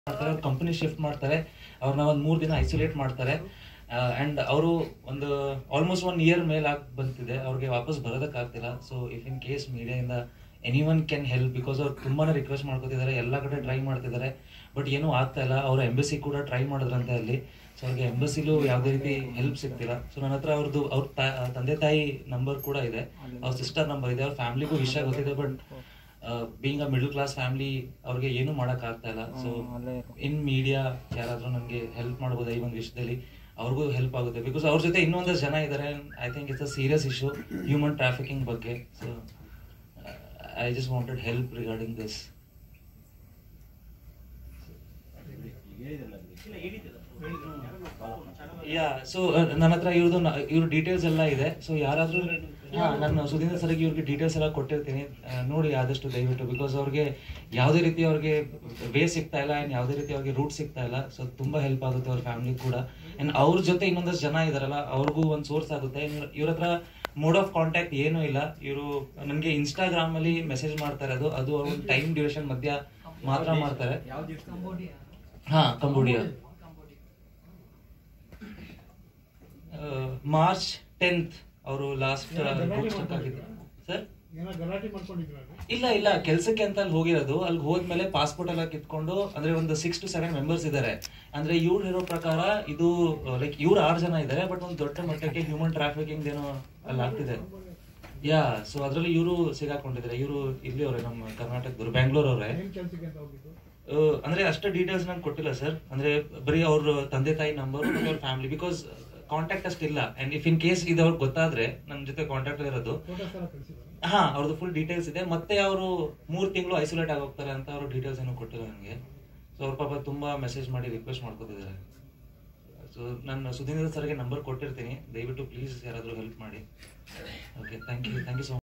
ಮಾಡ್ತಾರೆ ಅವ್ರ company shift ಮಾಡ್ತಾರೆ ಅವ್ರನ್ನ ಒಂದು ಮೂರು ದಿನ ಐಸೋಲೇಟ್ ಮಾಡ್ತಾರೆ ಅಂಡ್ ಅವರು ಒಂದು ಆಲ್ಮೋಸ್ಟ್ ಒನ್ ಇಯರ್ ಮೇಲೆ ಆಗಿ ಬಂತಿದೆ ಅವ್ರಿಗೆ ವಾಪಸ್ ಬರೋದಕ್ಕಾಗ್ತಿಲ್ಲ ಸೊ ಇಫ್ ಇನ್ ಕೇಸ್ ಮೀಡಿಯಾದಿಂದ any one can help because ಅವ್ರು ತುಂಬಾನೇ ರಿಕ್ವೆಸ್ಟ್ ಮಾಡ್ಕೋತಿದ್ದಾರೆ ಎಲ್ಲ ಕಡೆ ಟ್ರೈ ಮಾಡ್ತಿದ್ದಾರೆ ಬಟ್ ಏನೂ ಆಗ್ತಾ ಇಲ್ಲ ಅವ್ರ ಎಂಬಸಿ ಕೂಡ ಟ್ರೈ ಮಾಡಿದ್ರಂತೆ ಅಲ್ಲಿ ಸೊ ಅವ್ರಿಗೆ ಎಂಬಸಿಲೂ ಯಾವುದೇ ರೀತಿ ಹೆಲ್ಪ್ ಸಿಗ್ತಿಲ್ಲ ಸೊ ನನ್ನ ಹತ್ರ ಅವ್ರದ್ದು ಅವ್ರ ತಂದೆ ತಾಯಿ ನಂಬರ್ ಕೂಡ ಇದೆ ಅವ್ರ ಸಿಸ್ಟರ್ ನಂಬರ್ ಇದೆ ಅವ್ರ ಫ್ಯಾಮಿಲಿಗೂ ವಿಷಯ ಗೊತ್ತಿದೆ but being a middle class family ಅವ್ರಿಗೆ ಏನು ಮಾಡಕ್ ಆಗ್ತಾ ಇಲ್ಲ ಸೊ ಇನ್ ಮೀಡಿಯಾ ಯಾರಾದ್ರೂ ನನಗೆ ಹೆಲ್ಪ್ ಮಾಡ್ಬೋದಾ ಈ ಒಂದು ವಿಷಯದಲ್ಲಿ ಅವ್ರಿಗೂ ಹೆಲ್ಪ್ ಆಗುತ್ತೆ ಬಿಕಾಸ್ ಅವ್ರ ಜೊತೆ ಇನ್ನೊಂದಷ್ಟು ಜನ ಇದ್ದಾರೆ I think it's a serious issue human trafficking ಬಗ್ಗೆ so I just wanted help regarding this yeah so ನನ್ನ ಹತ್ರ ಇವ್ರದ್ದು ಇವ್ರ ಡೀಟೇಲ್ಸ್ ಎಲ್ಲ ಇದೆ ಸೊ ಯಾರಾದ್ರೂ ಹಾ ನಾನು ಸುಧೀಂದ್ರ ಸರ್ಗೆ ಇವ್ರಿಗೆ ಡೀಟೇಲ್ಸ್ ಎಲ್ಲ ಕೊಟ್ಟಿರ್ತೀನಿ ಆ, ನೋಡಿ ಆದಷ್ಟು ದಯವಿಟ್ಟು ಬಿಕಾಸ್ ಅವ್ರಿಗೆ ಯಾವುದೇ ರೀತಿ ಅವ್ರಿಗೆ ವೇ ಸಿಗ್ತಾ ಇಲ್ಲ ಅಂಡ್ ಯಾವುದೇ ರೀತಿ ಅವ್ರಿಗೆ ರೂಟ್ ಸಿಗ್ತಾ ಇಲ್ಲ ಸೊ ತುಂಬಾ ಹೆಲ್ಪ್ ಆಗುತ್ತೆ ಅವ್ರ ಫ್ಯಾಮಿಲಿ ಕೂಡ ಅಂಡ್ ಅವ್ರ ಜೊತೆ ಇನ್ನೊಂದಷ್ಟು ಜನ ಇದಾರಲ್ಲ ಅವ್ರಿಗೂ ಒಂದು ಸೋರ್ಸ್ ಆಗುತ್ತೆ ಇವ್ರ ಹತ್ರ ಮೋಡ್ ಆಫ್ ಕಾಂಟ್ಯಾಕ್ಟ್ ಏನೂ ಇಲ್ಲ ಇವರು ನನಗೆ ಇನ್ಸ್ಟಾಗ್ರಾಮ್ ಅಲ್ಲಿ ಮೆಸೇಜ್ ಮಾಡ್ತಾ ಇರೋದು ಅದು ಅವ್ರ ಟೈಮ್ ಡ್ಯೂರೇಷನ್ ಮಧ್ಯ ಮಾತ್ರ ಮಾಡ್ತಾರೆ ಹಾ ಕಂಬೋಡಿಯಾ ಮಾರ್ಚ್ ಟೆಂತ್ ಅವರು ಲಾಸ್ಟ್ ಬುಕ್ ಸ್ಟಕ್ ಆಗಿದ್ರು ಸರ್ ಏನೋ ಗಲಾಟೆ ಮಾಡ್ಕೊಂಡಿದ್ರ ಇಲ್ಲ ಇಲ್ಲ ಕೆಲ್ಸಕ್ಕೆ ಅಂತ ಅಲ್ಲಿ ಹೋಗಿರೋದು ಅಲ್ಲಿ ಹೋದ್ಮೇಲೆ ಪಾಸ್ಪೋರ್ಟ್ ಎಲ್ಲ ಕಿತ್ಕೊಂಡು ಅಂದ್ರೆ ಒಂದು ಸಿಕ್ಸ್ ಟು ಸೆವೆನ್ ಮೆಂಬರ್ಸ್ ಇದ್ದಾರೆ ಅಂದ್ರೆ ಇವ್ರು ಇರೋ ಪ್ರಕಾರ ಇದು ಲೈಕ್ ಇವ್ರು ಆರು ಜನ ಇದ್ದಾರೆ ಬಟ್ ಒಂದು ದೊಡ್ಡ ಮಟ್ಟಕ್ಕೆ ಹ್ಯೂಮನ್ ಟ್ರಾಫಿಕಿಂಗ್ ಏನೋ ಅಲ್ಲಿ ಆಗ್ತಿದೆ ಯಾ ಸೊ ಅದ್ರಲ್ಲಿ ಇವರು ಸಿಗಾಕೊಂಡಿದ್ದಾರೆ ಇವರು ಇಲ್ಲಿ ಅವರೇ ನಮ್ಮ ಕರ್ನಾಟಕದವ್ರು ಬ್ಯಾಂಗ್ಳೂರ್ ಅವರೇ ಏನ್ ಕೆಲ್ಸಕ್ಕೆ ಅಂತ ಹೋಗಿದ್ದು ಅಂದ್ರೆ ಅಷ್ಟೇ ಡೀಟೇಲ್ಸ್ ನಂಗೆ ಕೊಟ್ಟಿಲ್ಲ ಸರ್ ಅಂದ್ರೆ ಬರೀ ಅವ್ರ ತಂದೆ ತಾಯಿ ನಂಬರ್ ಮತ್ತೆ ಅವ್ರ ಫ್ಯಾಮಿಲಿ ಬಿಕಾಸ್ ಕಾಂಟ್ಯಾಕ್ಟ್ ಅಷ್ಟಿಲ್ಲ ಅಂಡ್ ಇಫ್ ಇನ್ ಕೇಸ್ ಇದು ಅವ್ರಿಗೆ ಗೊತ್ತಾದ್ರೆ ನನ್ನ ಜೊತೆ ಕಾಂಟ್ಯಾಕ್ಟ್ ಇರೋದು ಫೋಟೋಸ್ ಎಲ್ಲ ಕಳಿಸಿದ್ರು ಹಾ ಅವ್ರದ್ದು ಫುಲ್ ಡೀಟೇಲ್ಸ್ ಇದೆ ಮತ್ತೆ ಅವರು ಮೂರ್ ತಿಂಗಳು ಐಸೋಲೇಟ್ ಆಗಿ ಹೋಗ್ತಾರೆ ಅಂತ ಅವರು ಡೀಟೇಲ್ಸ್ ಏನು ಕೊಟ್ಟಿಲ್ಲ ನನಗೆ ಸೊ ಅವ್ರ ಪಾಪ ತುಂಬಾ ಮೆಸೇಜ್ ಮಾಡಿ ರಿಕ್ವೆಸ್ಟ್ ಮಾಡ್ಕೊತಿದ್ದಾರೆ ಸೊ ನಾನು ಸುಧೀಂದ್ರ ಸರ್ಗೆ ನಂಬರ್ ಕೊಟ್ಟಿರ್ತೀನಿ ದಯವಿಟ್ಟು ಪ್ಲೀಸ್ ಯಾರಾದರೂ ಹೆಲ್ಪ್ ಮಾಡಿ okay thank you thank you so